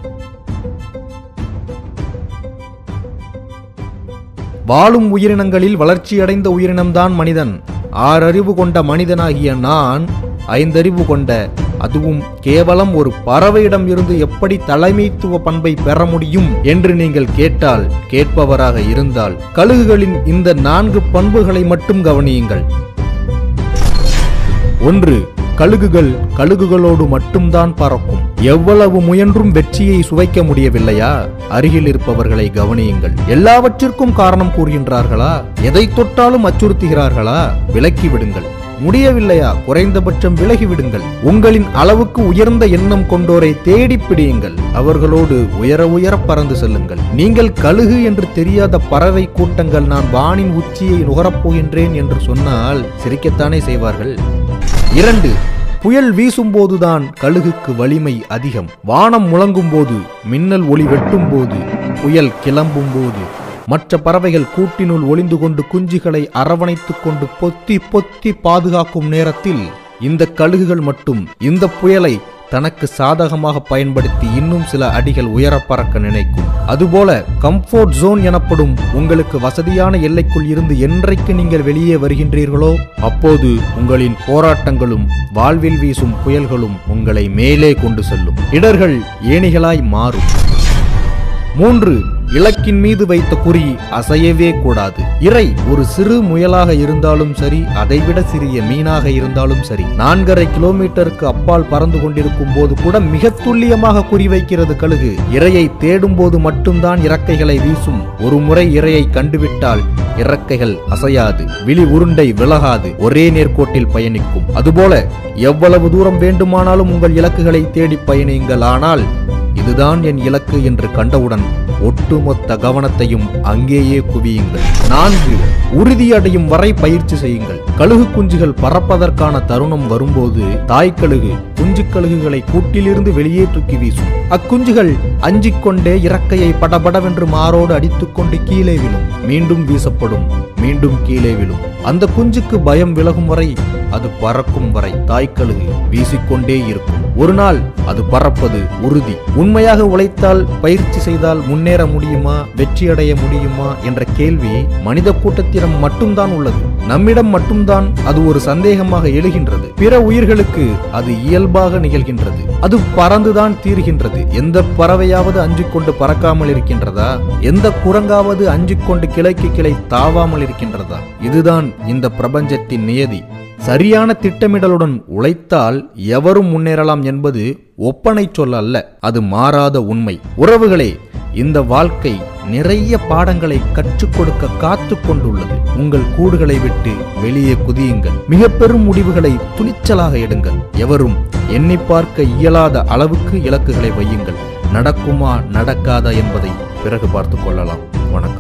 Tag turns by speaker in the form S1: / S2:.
S1: வாழும் உயிரினங்களில் வளர்ச்சியடைந்த உயிரினம்தான் மனிதன் ஆறறிவு கொண்ட மனிதனாகிய நான் ஐந்தறிவு கொண்ட அதுவும் கேவலம் ஒரு பறவையிடம் இருந்து எப்படி தலைமைத்துவ பண்பை பெற முடியும் என்று நீங்கள் கேட்டால் கேட்பவராக இருந்தால் கழுகுகளின் இந்த நான்கு பண்புகளை மட்டும் கவனியுங்கள் ஒன்று கழுகுகள் கழுகுகளோடு மட்டும்தான் பறக்கும் எவ்வளவு முயன்றும் வெற்றியை சுவைக்க முடியவில்லையா அருகில் இருப்பவர்களை கவனியுங்கள் எல்லாவற்றிற்கும் காரணம் கூறுகின்றார்களா எதை தொட்டாலும் அச்சுறுத்துகிறார்களா விலக்கி விடுங்கள் முடியவில்லையா குறைந்தபட்சம் விலகி விடுங்கள் உங்களின் அளவுக்கு உயர்ந்த எண்ணம் கொண்டோரை தேடி பிடியுங்கள் அவர்களோடு உயர உயர பறந்து செல்லுங்கள் நீங்கள் கழுகு என்று தெரியாத பறவை கூட்டங்கள் நான் வானின் உச்சியை நுகரப் போகின்றேன் என்று சொன்னால் சிரிக்கத்தானே செய்வார்கள் இரண்டு புயல் வீசும்போதுதான் கழுகுக்கு வலிமை அதிகம் வானம் முழங்கும் போது மின்னல் ஒளி வெட்டும் போது புயல் கிளம்பும் போது மற்ற பறவைகள் கூட்டினுள் ஒளிந்து கொண்டு குஞ்சுகளை அரவணைத்துக் கொண்டு பொத்தி பொத்தி பாதுகாக்கும் நேரத்தில் இந்த கழுகுகள் மட்டும் இந்த புயலை தனக்கு சாதகமாக பயன்படுத்தி இன்னும் சில அடிகள் உயர பறக்க நினைக்கும் அதுபோல கம்ஃபோர்ட் ஜோன் எனப்படும் உங்களுக்கு வசதியான எல்லைக்குள் இருந்து என்றைக்கு நீங்கள் வெளியே வருகின்றீர்களோ அப்போது உங்களின் போராட்டங்களும் வாழ்வில் வீசும் புயல்களும் உங்களை மேலே கொண்டு செல்லும் இடர்கள் ஏணிகளாய் மாறும் மூன்று இலக்கின் மீது வைத்த குறி அசையவே கூடாது இறை ஒரு சிறு முயலாக இருந்தாலும் சரி அதைவிட சிறிய மீனாக இருந்தாலும் சரி நான்கரை கிலோமீட்டருக்கு அப்பால் பறந்து கொண்டிருக்கும் போது கூட மிக துல்லியமாக குறிவைக்கிறது கழுகு இரையை தேடும் போது மட்டும்தான் இறக்கைகளை வீசும் ஒரு முறை இரையை கண்டுவிட்டால் இறக்கைகள் அசையாது விழி உருண்டை விலகாது ஒரே நேர்கோட்டில் பயணிக்கும் அதுபோல எவ்வளவு தூரம் வேண்டுமானாலும் உங்கள் இலக்குகளை தேடி பயணியுங்கள் ஆனால் இதுதான் என் இலக்கு என்று கண்டவுடன் ஒட்டுமொத்த கவனத்தையும் அங்கேயே குவியுங்கள் நான்கு உறுதியடையும் வரை பயிற்சி செய்யுங்கள் கழுகு குஞ்சுகள் பறப்பதற்கான தருணம் வரும்போது தாய் கழுகு குஞ்சு கழுகுகளை கூட்டிலிருந்து வெளியே தூக்கி வீசும் அக்குஞ்சுகள் அஞ்சிக் கொண்டே இறக்கையை படபடவென்று மாரோடு அடித்துக்கொண்டு கீழே விழும் மீண்டும் வீசப்படும் மீண்டும் கீழே விழும் அந்த குஞ்சுக்கு பயம் விலகும் வரை அது பறக்கும் வரை தாய்க்கழுகு வீசிக்கொண்டே இருக்கும் ஒரு நாள் அது பறப்பது உறுதி உண்மையாக உழைத்தால் பயிற்சி செய்தால் முன்னேற முடியுமா வெற்றியடைய முடியுமா என்ற கேள்வி மனித கூட்டத்திடம் மட்டும்தான் உள்ளது நம்மிடம் மட்டும்தான் அது ஒரு சந்தேகமாக எழுகின்றது பிற உயிர்களுக்கு அது இயல்பாக நிகழ்கின்றது அது பறந்துதான் தீர்கின்றது எந்த பறவையாவது அஞ்சிக் கொண்டு பறக்காமல் இருக்கின்றதா எந்த குரங்காவது அஞ்சிக் கொண்டு கிளைக்கு கிளை தாவாமல் இருக்கின்றதா இதுதான் இந்த பிரபஞ்சத்தின் நியதி சரியான திட்டமிடலுடன் உழைத்தால் எவரும் முன்னேறலாம் என்பது ஒப்பனை சொல் அல்ல அது மாறாத உண்மை உறவுகளே இந்த வாழ்க்கை நிறைய பாடங்களை கற்றுக் கொடுக்க காத்து கொண்டுள்ளது உங்கள் கூடுகளை விட்டு வெளியே குதியுங்கள் மிக பெரும் முடிவுகளை துணிச்சலாக எடுங்கள் எவரும் எண்ணி பார்க்க இயலாத அளவுக்கு இலக்குகளை வையுங்கள் நடக்குமா நடக்காதா என்பதை பிறகு பார்த்துக் கொள்ளலாம் வணக்கம்